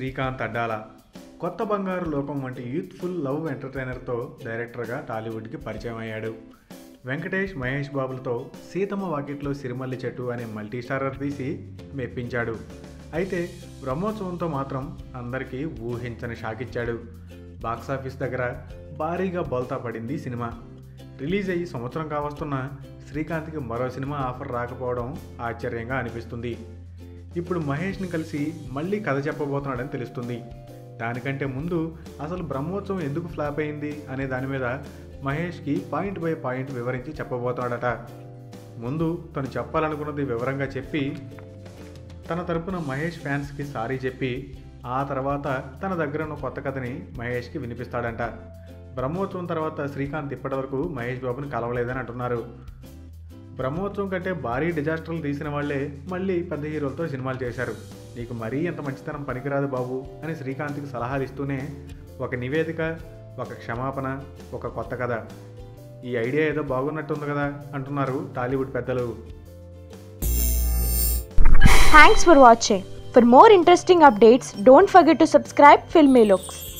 శ్రీకాంత్ అడ్డాల కొత్త బంగారు లోకం వంటి యూత్ఫుల్ లవ్ ఎంటర్టైనర్తో డైరెక్టర్గా టాలీవుడ్కి పరిచయం అయ్యాడు వెంకటేష్ మహేష్ బాబులతో సీతమ్మ వాకిట్లో సిరిమల్లి చెట్టు అనే మల్టీ స్టారర్ తీసి మెప్పించాడు అయితే బ్రహ్మోత్సవంతో మాత్రం అందరికీ ఊహించని షాక్ ఇచ్చాడు బాక్సాఫీస్ దగ్గర భారీగా బోల్తా పడింది సినిమా రిలీజ్ అయ్యి సంవత్సరం కావస్తున్న శ్రీకాంత్కి మరో సినిమా ఆఫర్ రాకపోవడం ఆశ్చర్యంగా అనిపిస్తుంది ఇప్పుడు మహేష్ని కలిసి మళ్ళీ కథ చెప్పబోతున్నాడని తెలుస్తుంది దానికంటే ముందు అసలు బ్రహ్మోత్సవం ఎందుకు ఫ్లాప్ అయింది అనే దాని మీద మహేష్కి పాయింట్ బై పాయింట్ వివరించి చెప్పబోతున్నాడట ముందు తను చెప్పాలనుకున్నది వివరంగా చెప్పి తన తరపున మహేష్ ఫ్యాన్స్కి సారీ చెప్పి ఆ తర్వాత తన దగ్గర ఉన్న కొత్త కథని మహేష్కి వినిపిస్తాడంట బ్రహ్మోత్సవం తర్వాత శ్రీకాంత్ ఇప్పటివరకు మహేష్ బాబుని కలవలేదని అంటున్నారు బ్రహ్మోత్సవం కంటే భారీ డిజాస్టర్లు తీసిన వాళ్ళే మళ్ళీ పెద్ద హీరోలతో సినిమాలు చేశారు నీకు మరీ ఎంత మంచితనం పనికిరాదు బాబు అని శ్రీకాంత్కి సలహాలు ఇస్తూనే ఒక నివేదిక ఒక క్షమాపణ ఒక కొత్త కథ ఈ ఐడియా ఏదో బాగున్నట్టుంది కదా అంటున్నారు టాలీవుడ్ పెద్దలు Thanks for watching. For more interesting updates, don't forget to subscribe Filmy Looks.